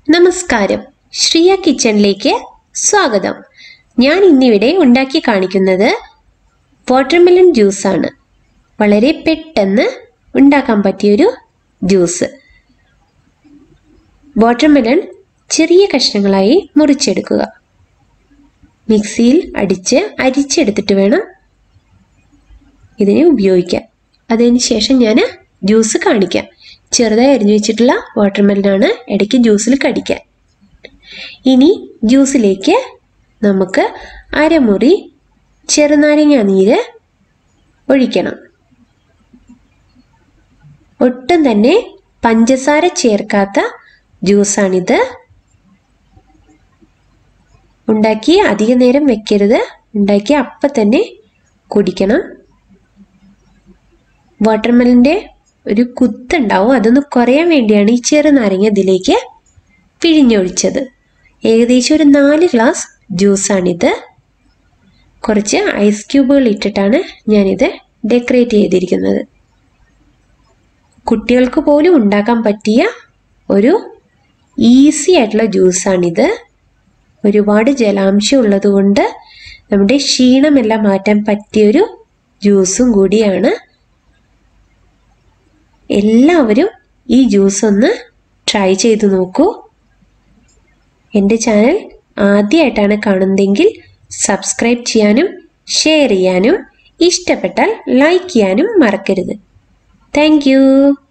നമസ്കാരം ശ്രീയ കിച്ചണിലേക്ക് സ്വാഗതം ഞാൻ ഇന്നിവിടെ ഉണ്ടാക്കി കാണിക്കുന്നത് വാട്ടർമെലൺ ജ്യൂസാണ് വളരെ പെട്ടെന്ന് ഉണ്ടാക്കാൻ പറ്റിയൊരു ജ്യൂസ് വാട്ടർമെലൺ ചെറിയ കഷ്ണങ്ങളായി മുറിച്ചെടുക്കുക മിക്സിയിൽ അടിച്ച് അരിച്ചെടുത്തിട്ട് വേണം ഇതിനെ ഉപയോഗിക്കാൻ അതിന് ശേഷം ഞാൻ ജ്യൂസ് കാണിക്കാം ചെറുതായി അരിഞ്ഞു വെച്ചിട്ടുള്ള വാട്ടർമെലനാണ് ഇടയ്ക്ക് ജ്യൂസിൽ കടിക്കാൻ ഇനി ജ്യൂസിലേക്ക് നമുക്ക് അരമുറി ചെറുനാരങ്ങ നീര് ഒഴിക്കണം ഒട്ടും തന്നെ പഞ്ചസാര ചേർക്കാത്ത ജ്യൂസാണിത് ഉണ്ടാക്കി അധിക നേരം വെക്കരുത് ഉണ്ടാക്കി അപ്പം തന്നെ കുടിക്കണം വാട്ടർമെലൻ്റെ ഒരു കുത്തുണ്ടാവും അതൊന്ന് കുറയാൻ വേണ്ടിയാണ് ഈ ചെറുനാരങ്ങ ഇതിലേക്ക് പിഴിഞ്ഞൊഴിച്ചത് ഏകദേശം ഒരു നാല് ഗ്ലാസ് ജ്യൂസാണിത് കുറച്ച് ഐസ് ക്യൂബുകൾ ഇട്ടിട്ടാണ് ഞാനിത് ഡെക്കറേറ്റ് ചെയ്തിരിക്കുന്നത് കുട്ടികൾക്ക് പോലും ഉണ്ടാക്കാൻ പറ്റിയ ഒരു ഈസി ആയിട്ടുള്ള ജ്യൂസാണിത് ഒരുപാട് ജലാംശം ഉള്ളതുകൊണ്ട് നമ്മുടെ ക്ഷീണമെല്ലാം മാറ്റാൻ പറ്റിയൊരു ജ്യൂസും കൂടിയാണ് എല്ലാവരും ഈ ജ്യൂസ് ഒന്ന് ട്രൈ ചെയ്ത് നോക്കൂ എൻ്റെ ചാനൽ ആദ്യമായിട്ടാണ് കാണുന്നതെങ്കിൽ സബ്സ്ക്രൈബ് ചെയ്യാനും ഷെയർ ചെയ്യാനും ഇഷ്ടപ്പെട്ടാൽ ലൈക്ക് ചെയ്യാനും മറക്കരുത് താങ്ക്